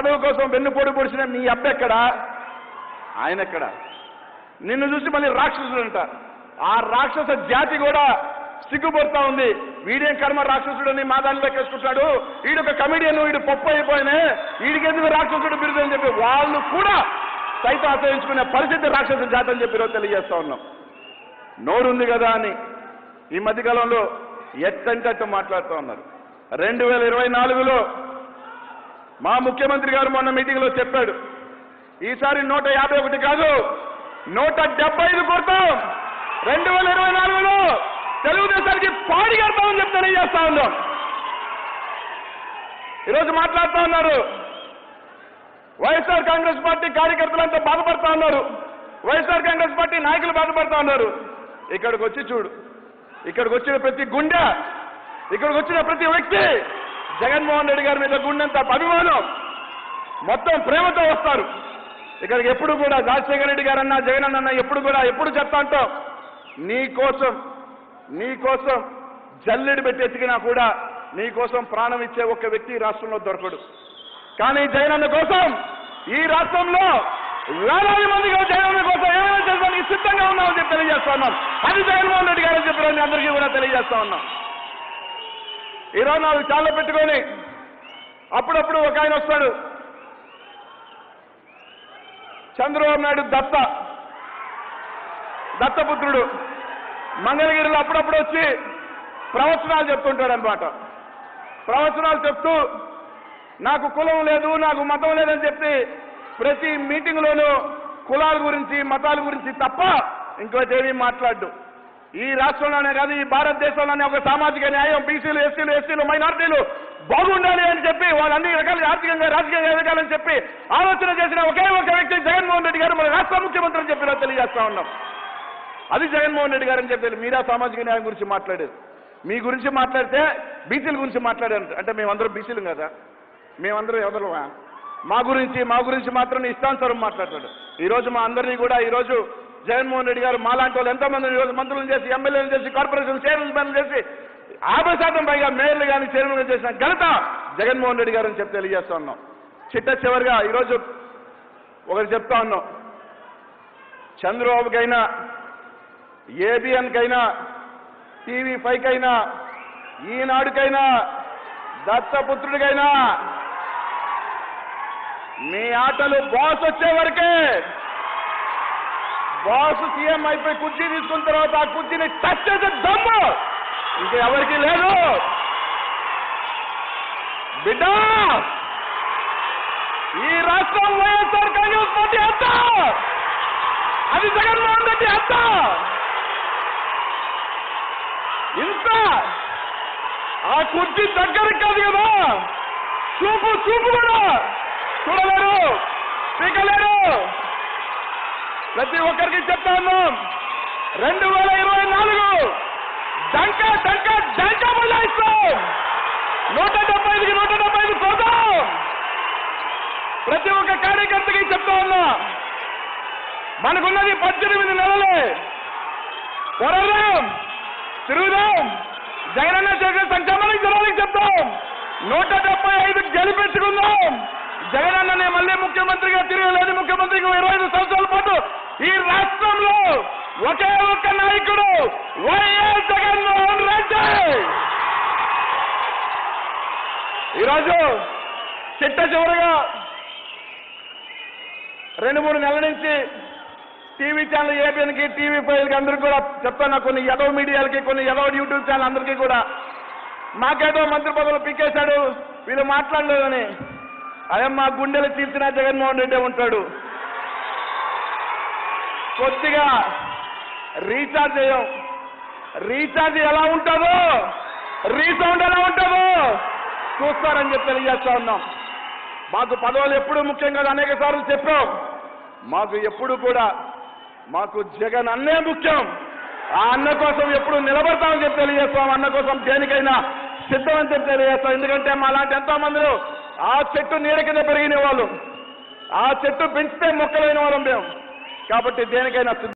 పదవి కోసం వెన్నుపోటు పొడిచిన మీ అబ్బెక్కడా ఆయన ఎక్కడ నిన్ను చూసి మళ్ళీ రాక్షసుడు అంట ఆ రాక్షస జాతి కూడా సిగ్గుపడుతా ఉంది వీడేం కర్మ రాక్షసుడని మా దానిలో ఎక్కేసుకుంటాడు వీడొక కమిడియన్ వీడు పప్పు అయిపోయినే వీడికి ఎందుకు రాక్షసుడు బిరుదు అని చెప్పి వాళ్ళు కూడా సైతం ఆశ్రయించుకునే పరిస్థితి రాక్షస జాతి అని చెప్పి ఈరోజు తెలియజేస్తా ఉన్నాం నోరుంది కదా అని ఈ మధ్యకాలంలో ఎట్టంటట్టు మాట్లాడుతూ ఉన్నారు రెండు వేల ఇరవై నాలుగులో మా ముఖ్యమంత్రి గారు మొన్న మీటింగ్లో చెప్పాడు ఈసారి నూట యాభై ఒకటి కాదు నూట డెబ్బై ఐదు కొడతాం రెండు వేల ఇరవై నాలుగులో తెలుగుదేశానికి పాడి కడతామని చెప్పి తెలియజేస్తా ఉన్నాం ఈరోజు మాట్లాడుతూ ఉన్నారు వైఎస్ఆర్ కాంగ్రెస్ పార్టీ కార్యకర్తలంతా బాధపడతా ఉన్నారు వైఎస్ఆర్ కాంగ్రెస్ పార్టీ నాయకులు బాధపడతా ఉన్నారు ఇక్కడికి వచ్చి చూడు ఇక్కడికి వచ్చిన ప్రతి గుండె ఇక్కడికి వచ్చిన ప్రతి వ్యక్తి జగన్మోహన్ రెడ్డి గారి మీద గుండెంత అభిమానం మొత్తం ప్రేమతో వస్తారు ఇక్కడికి ఎప్పుడు కూడా రాజశేఖర రెడ్డి గారు అన్నా జగన్ అన్న ఎప్పుడు కూడా ఎప్పుడు చెప్తా అంటాం నీ కోసం నీ కోసం జల్లెడి పెట్టి ఎతికినా కూడా నీ కోసం ప్రాణం ఇచ్చే ఒక్క వ్యక్తి ఈ రాష్ట్రంలో దొరకడు కానీ జగనన్న కోసం ఈ రాష్ట్రంలో వేలాది మందిగా జగనన్న కోసం ఏమైనా చేయడానికి సిద్ధంగా ఉన్నామని చెప్పి తెలియజేస్తా ఉన్నాం అది జగన్మోహన్ రెడ్డి గారు చెప్పిన మీ అందరికీ కూడా తెలియజేస్తా ఉన్నాం ఈరోజు నాలుగు చాలా పెట్టుకొని అప్పుడప్పుడు ఒక ఆయన వస్తాడు చంద్రబాబు నాయుడు దత్త దత్తపుత్రుడు మంగళగిరిలో అప్పుడప్పుడు వచ్చి ప్రవచనాలు చెప్తుంటాడు అనమాట ప్రవచనాలు చెప్తూ నాకు కులం లేదు నాకు మతం లేదని చెప్పి ప్రతి మీటింగ్లోనూ కులాల గురించి మతాల గురించి తప్ప ఇంకోటి ఏమీ మాట్లాడు ఈ రాష్ట్రంలోనే కాదు ఈ భారతదేశంలోనే ఒక సామాజిక న్యాయం బీసీలు ఎస్సీలు ఎస్సీలు మైనార్టీలు బాగుండాలి అని చెప్పి వాళ్ళు అన్ని రకాలుగా ఆర్థికంగా రాజకీయంగా ఎదగాలని చెప్పి ఆలోచన చేసిన ఒకే ఒక వ్యక్తి జగన్మోహన్ రెడ్డి గారు మన రాష్ట్ర ముఖ్యమంత్రి అని చెప్పి ఈరోజు తెలియజేస్తా ఉన్నాం అది జగన్మోహన్ రెడ్డి గారు అని చెప్పి మీరా సామాజిక న్యాయం గురించి మాట్లాడేది మీ గురించి మాట్లాడితే బీసీల గురించి మాట్లాడారు అంటే మేమందరం బీసీలు కదా మేమందరం ఎవరమా మా గురించి మా గురించి మాత్రం నీ ఇష్టానుసారం మాట్లాడతాడు ఈ రోజు మా అందరినీ కూడా ఈ రోజు జగన్మోహన్ రెడ్డి గారు మాలాంటి వాళ్ళు ఎంతో మంది ఈరోజు మంత్రులను చేసి ఎమ్మెల్యేలు చేసి కార్పొరేషన్ చైర్మన్ చేసి యాభై శాతం పైగా మేయర్లు కానీ చైర్మన్ చేసిన ఘనత జగన్మోహన్ రెడ్డి గారు అని చెప్పి తెలియజేస్తా ఉన్నాం చిట్ట చివరిగా ఈరోజు ఒకటి చెప్తా ఉన్నాం చంద్రబాబుకైనా ఏబిఎన్కైనా టీవీ ఫైవ్కైనా ఈనాడుకైనా దత్తపుత్రుడికైనా మీ ఆటలు బాస్ వచ్చే వరకే బాస్ సీఎం అయిపోయి కుర్చీ తీసుకున్న తర్వాత ఆ కుర్చీని టచ్ చేసే దమ్ము ఇంకా ఎవరికి లేదు బిడ్డ ఈ రాష్ట్రం వైఎస్ఆర్ కాంగ్రెస్ పార్టీ అంత అది జగన్మోహన్ రెడ్డి అంత ఇంత ఆ కుర్చీ దగ్గరికి కాదు కదా చూపు చూపు కూడా చూడలేరు పీకలేరు ప్రతి ఒక్కరికి చెప్తా ఉన్నాం రెండు వేల ఇరవై నాలుగు డంక డంక డంక బజాయిస్తాం నూట డెబ్బై ఐదుకి నూట డెబ్బై ఐదు పోతాం ప్రతి ఒక్క కార్యకర్తకి చెప్తా ఉన్నా మనకున్నది పద్దెనిమిది నెలలే పోరాడదాం తిరుగుదాం జగనన్న చేసే సంక్షేమానికి జనానికి చెప్తాం నూట డెబ్బై ఐదు గెలిపించుకుందాం జగనన్ననే మళ్ళీ ముఖ్యమంత్రిగా తిరగలేదు ముఖ్యమంత్రికి ఇరవై ఐదు సంవత్సరాల పాటు ఈ రాష్ట్రంలో ఒకే ఒక్క నాయకుడు వైఎస్ జగన్మోహన్ రెడ్డి ఈరోజు చిట్ట చివరిగా రెండు మూడు నెలల నుంచి టీవీ ఛానల్ ఏబిఎన్కి టీవీ ఫైవ్కి అందరికీ కూడా చెప్తాను కొన్ని ఎదవ మీడియాలకి కొన్ని ఎదవ యూట్యూబ్ ఛానల్ అందరికీ కూడా మాకేదో మంత్రి పదవులు పీకేశాడు వీళ్ళు మాట్లాడలేదని అదే మా గుండెలు చీల్చిన జగన్మోహన్ రెడ్డి ఉంటాడు కొద్దిగా రీఛార్జ్ చేయం రీఛార్జ్ ఎలా ఉంటుందో రీసౌండ్ ఎలా ఉంటుందో చూస్తారని చెప్పి తెలియజేస్తా ఉన్నాం మాకు పదవులు ఎప్పుడు ముఖ్యం కాదు అనేక సార్లు చెప్పాం మాకు ఎప్పుడు కూడా మాకు జగన్ అన్నే ముఖ్యం ఆ అన్న కోసం ఎప్పుడు నిలబడతామని చెప్పి తెలియజేస్తాం అన్న కోసం దేనికైనా సిద్ధమని చెప్పి తెలియజేస్తాం ఎందుకంటే మా లాంటి ఎంతో మందిలో ఆ చెట్టు నీడ కింద పెరిగిన వాళ్ళు ఆ చెట్టు పెంచితే మొక్కలైన వాళ్ళం మేము కాబట్టి దేనికైనా సిద్ధం